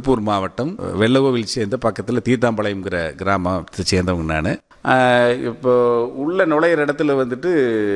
திருப்பூர் மாவட்டம் வெள்ளகோவில் சேர்ந்த பக்கத்தில் தீர்த்தாம்பாளையம்ங்கிற கிராமத்தை சேர்ந்தவங்க நான் இப்போ உள்ள நுழையிற இடத்துல வந்துட்டு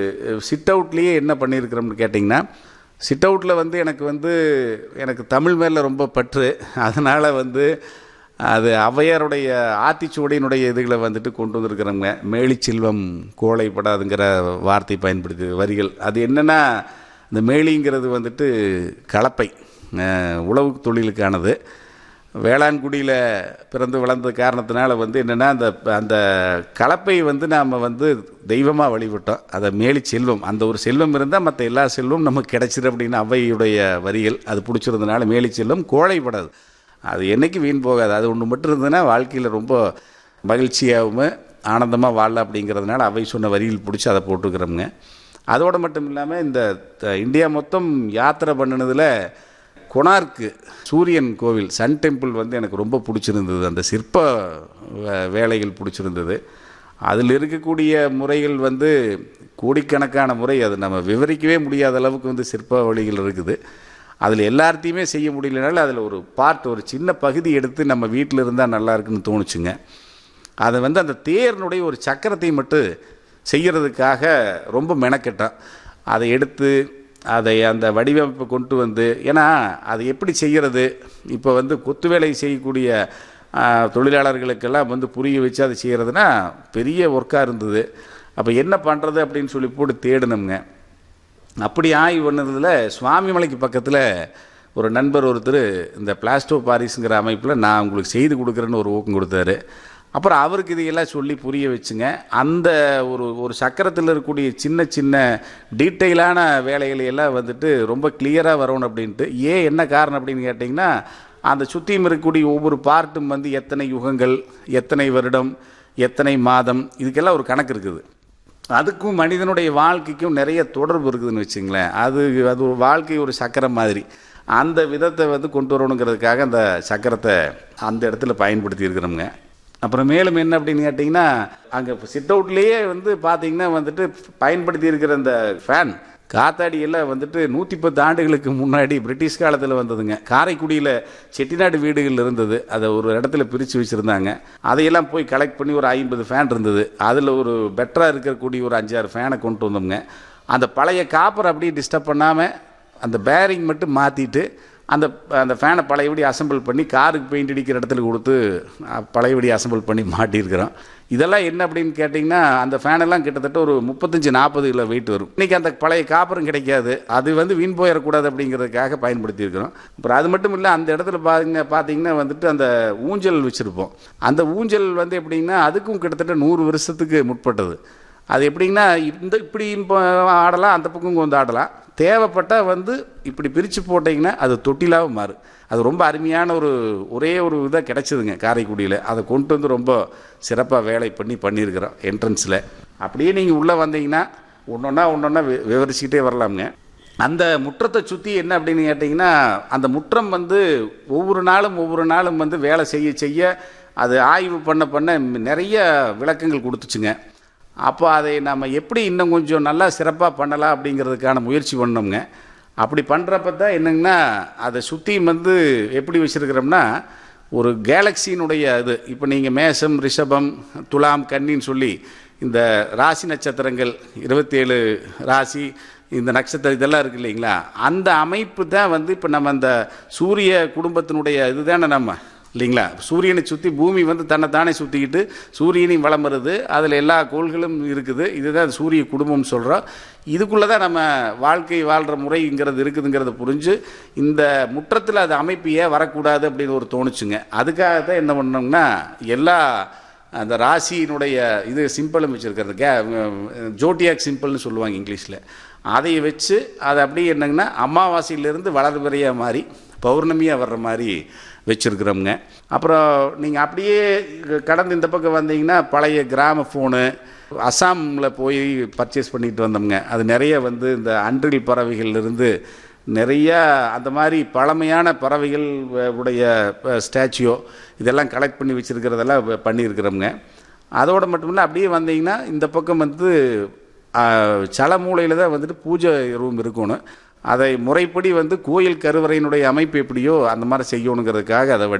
சிட் அவுட்லேயே என்ன பண்ணியிருக்கிறோம்னு கேட்டிங்கன்னா சிட் அவுட்டில் வந்து எனக்கு வந்து எனக்கு தமிழ் மேலே ரொம்ப பற்று அதனால் வந்து அது ஔவையாருடைய ஆத்திச்சூடையினுடைய இதுகளை வந்துட்டு கொண்டு வந்திருக்கிறவங்க மேலிச்செல்வம் கோழைப்படாதுங்கிற வார்த்தை பயன்படுத்தி வரிகள் அது என்னென்னா இந்த மேலிங்கிறது வந்துட்டு கலப்பை அஹ், உழவு தொழிலுக்கானது வேளாண்குடியில் பிறந்து வளர்ந்த காரணத்தினால வந்து என்னென்னா அந்த அந்த கலப்பை வந்து நாம் வந்து தெய்வமாக வழிபட்டோம் அதை மேலி செல்வம் அந்த ஒரு செல்வம் இருந்தால் மற்ற எல்லா செல்வம் நமக்கு கிடைச்சிரு அப்படின்னு அவ்வையுடைய வரிகள் அது பிடிச்சிருந்தனால மேலி செல்வம் கோழைப்படாது அது என்னைக்கு வீண் போகாது அது ஒன்று மட்டும் இருந்ததுன்னா வாழ்க்கையில் ரொம்ப மகிழ்ச்சியாகவும் ஆனந்தமாக வாழலாம் அப்படிங்கிறதுனால அவை சொன்ன வரிகள் பிடிச்சி அதை போட்டுக்கிறோமுங்க அதோடு மட்டும் இல்லாமல் இந்த த- இந்தியா மொத்தம் யாத்திரை பண்ணினதில் கொனார்க்கு சூரியன் கோவில் சன் டெம்பிள் வந்து எனக்கு ரொம்ப பிடிச்சிருந்தது அந்த சிற்ப வே- வேலைகள் பிடிச்சிருந்தது அதில் இருக்கக்கூடிய முறைகள் வந்து கோடிக்கணக்கான முறை அது நம்ம விவரிக்கவே முடியாத அளவுக்கு வந்து சிற்ப வழிகள் இருக்குது அதில் எல்லாத்தையுமே செய்ய முடியலனால அதில் ஒரு பார்ட் ஒரு சின்ன பகுதி எடுத்து நம்ம வீட்டில் இருந்தால் நல்லா இருக்குன்னு தோணுச்சுங்க அதை வந்து அந்த தேர்னுடைய ஒரு சக்கரத்தை மட்டும் செய்கிறதுக்காக ரொம்ப மெனக்கெட்டோம் அதை எடுத்து அதை அந்த வடிவமைப்பை கொண்டு வந்து ஏன்னா அது எப்படி செய்கிறது இப்போ வந்து கொத்து வேலை செய்யக்கூடிய ஆ, தொழிலாளர்களுக்கெல்லாம் வந்து புரிய வச்சு அதை செய்கிறதுனா பெரிய ஒர்க்காக இருந்தது அப்போ என்ன பண்ணுறது அப்படின்னு சொல்லி போட்டு தேடினோம்ங்க அப்படி ஆய்வு பண்ணதில் சுவாமிமலைக்கு பக்கத்தில் ஒரு நண்பர் ஒருத்தர் இந்த பிளாஸ்டோ பாரிஸுங்கிற அமைப்பில் நான் உங்களுக்கு செய்து கொடுக்குறேன்னு ஒரு ஊக்கம் கொடுத்தாரு அப்புறம் அவருக்கு இதையெல்லாம் சொல்லி புரிய வச்சுங்க அந்த ஒரு ஒரு சக்கரத்தில் இருக்கக்கூடிய சின்ன சின்ன டீட்டெயிலான வேலைகளை எல்லாம் வந்துட்டு ரொம்ப கிளியராக வரணும் அப்படின்ட்டு ஏன் என்ன காரணம் அப்படின்னு கேட்டிங்கன்னா அந்த சுற்றியும் இருக்கக்கூடிய ஒவ்வொரு பார்ட்டும் வந்து எத்தனை யுகங்கள் எத்தனை வருடம் எத்தனை மாதம் இதுக்கெல்லாம் ஒரு கணக்கு இருக்குது அதுக்கும் மனிதனுடைய வாழ்க்கைக்கும் நிறைய தொடர்பு இருக்குதுன்னு வச்சுங்களேன் அது அது ஒரு வாழ்க்கை ஒரு சக்கரம் மாதிரி அந்த விதத்தை வந்து கொண்டு வரணுங்கிறதுக்காக அந்த சக்கரத்தை அந்த இடத்துல பயன்படுத்தி இருக்கிறோங்க அப்புறம் மேலும் என்ன அப்படின்னு கேட்டிங்கன்னா அங்கே சிட் அவுட்லேயே வந்து பார்த்தீங்கன்னா வந்துட்டு பயன்படுத்தி இருக்கிற அந்த ஃபேன் காத்தாடி எல்லாம் வந்துட்டு நூற்றி பத்து ஆண்டுகளுக்கு முன்னாடி பிரிட்டிஷ் காலத்தில் வந்ததுங்க காரைக்குடியில் செட்டிநாடு வீடுகள் இருந்தது அதை ஒரு இடத்துல பிரித்து வச்சுருந்தாங்க அதையெல்லாம் போய் கலெக்ட் பண்ணி ஒரு ஐம்பது ஃபேன் இருந்தது அதில் ஒரு பெட்டராக இருக்கக்கூடிய ஒரு அஞ்சாறு ஃபேனை கொண்டு வந்தோம்ங்க அந்த பழைய காப்பரை அப்படியே டிஸ்டர்ப் பண்ணாமல் அந்த பேரிங் மட்டும் மாற்றிட்டு அந்த அந்த ஃபேனை பழையபடி அசெம்பிள் பண்ணி காருக்கு பெயிண்ட் அடிக்கிற இடத்துல கொடுத்து அஹ், பழையபடி அசெம்பிள் பண்ணி மாட்டியிருக்கிறோம் இதெல்லாம் என்ன அப்படின்னு கேட்டிங்கன்னா அந்த ஃபேனெல்லாம் கிட்டத்தட்ட ஒரு முப்பத்தஞ்சு நாற்பது கிலோ வெயிட் வரும் இன்றைக்கி அந்த பழைய காப்பரும் கிடைக்காது அது வந்து வீண் போயிடக்கூடாது அப்படிங்கிறதுக்காக பயன்படுத்தியிருக்கிறோம் அப்புறம் அது மட்டும் இல்லை அந்த இடத்துல பாருங்க பார்த்தீங்கன்னா வந்துட்டு அந்த ஊஞ்சல் வச்சுருப்போம் அந்த ஊஞ்சல் வந்து எப்படின்னா அதுக்கும் கிட்டத்தட்ட நூறு வருஷத்துக்கு முற்பட்டது அது எப்படின்னா இந்த இப்படி இப்போ ஆடலாம் அந்த பக்கம் வந்து ஆடலாம் தேவைப்பட்டால் வந்து இப்படி பிரித்து போட்டிங்கன்னா அது தொட்டிலாகவும் மாறும் அது ரொம்ப அருமையான ஒரு ஒரே ஒரு இதாக கிடச்சிதுங்க காரைக்குடியில் அதை கொண்டு வந்து ரொம்ப சிறப்பாக வேலை பண்ணி பண்ணியிருக்கிறோம் என்ட்ரன்ஸில் அப்படியே நீங்கள் உள்ளே வந்தீங்கன்னா ஒன்றொன்னா ஒன்றொன்னா விவரிச்சுக்கிட்டே வரலாமுங்க அந்த முற்றத்தை சுற்றி என்ன அப்படின்னு கேட்டிங்கன்னா அந்த முற்றம் வந்து ஒவ்வொரு நாளும் ஒவ்வொரு நாளும் வந்து வேலை செய்ய செய்ய அது ஆய்வு பண்ண பண்ண நிறைய விளக்கங்கள் கொடுத்துச்சுங்க அப்போ அதை நம்ம எப்படி இன்னும் கொஞ்சம் நல்லா சிறப்பாக பண்ணலாம் அப்படிங்கிறதுக்கான முயற்சி பண்ணோம்ங்க அப்படி பண்ணுறப்ப தான் என்னங்கன்னா அதை சுற்றியும் வந்து எப்படி வச்சுருக்கிறோம்னா ஒரு கேலக்சியினுடைய இது இப்போ நீங்கள் மேஷம் ரிஷபம் துலாம் கன்னின்னு சொல்லி இந்த ராசி நட்சத்திரங்கள் இருபத்தேழு ராசி இந்த நட்சத்திரம் இதெல்லாம் இருக்கு இல்லைங்களா அந்த அமைப்பு தான் வந்து இப்போ நம்ம அந்த சூரிய குடும்பத்தினுடைய இதுதானே நம்ம இல்லைங்களா சூரியனை சுற்றி பூமி வந்து தன்னை தானே சுற்றிக்கிட்டு சூரியனையும் வலம் வருது அதில் எல்லா கோள்களும் இருக்குது இதுதான் சூரிய குடும்பம்னு சொல்கிறோம் இதுக்குள்ளே தான் நம்ம வாழ்க்கை வாழ்கிற முறைங்கிறது இருக்குதுங்கிறத புரிஞ்சு இந்த முற்றத்தில் அது அமைப்பு ஏன் வரக்கூடாது அப்படின்னு ஒரு தோணுச்சுங்க அதுக்காக தான் என்ன பண்ணோம்னா எல்லா அந்த ராசியினுடைய இது சிம்பிளும் வச்சுருக்கிறது கே ஜோட்டியாக் சிம்பிள்னு சொல்லுவாங்க இங்கிலீஷில் அதை வச்சு அதை அப்படியே என்னங்கன்னா அமாவாசையிலேருந்து வளர்பிறையாக மாதிரி பௌர்ணமியாக வர்ற மாதிரி வச்சுருக்குறோம்ங்க அப்புறம் நீங்கள் அப்படியே கடந்து இந்த பக்கம் வந்தீங்கன்னா பழைய கிராம ஃபோனு அசாமில் போய் பர்ச்சேஸ் பண்ணிட்டு வந்தோம்ங்க அது நிறைய வந்து இந்த அன்றில் பறவைகள்லேருந்து நிறைய அந்த மாதிரி பழமையான பறவைகள் அஹ், உடைய ஸ்டாச்சுயோ இதெல்லாம் கலெக்ட் பண்ணி வச்சுருக்கிறதெல்லாம் பண்ணியிருக்கிறோம்ங்க அதோடு மட்டுமில்ல அப்படியே வந்தீங்கன்னா இந்த பக்கம் வந்து சல மூலையில் தான் வந்துட்டு பூஜை ரூம் இருக்கணும் அதை முறைப்படி வந்து கோயில் கருவறையினுடைய அமைப்பு எப்படியோ அந்த மாதிரி செய்யணுங்கிறதுக்காக அதை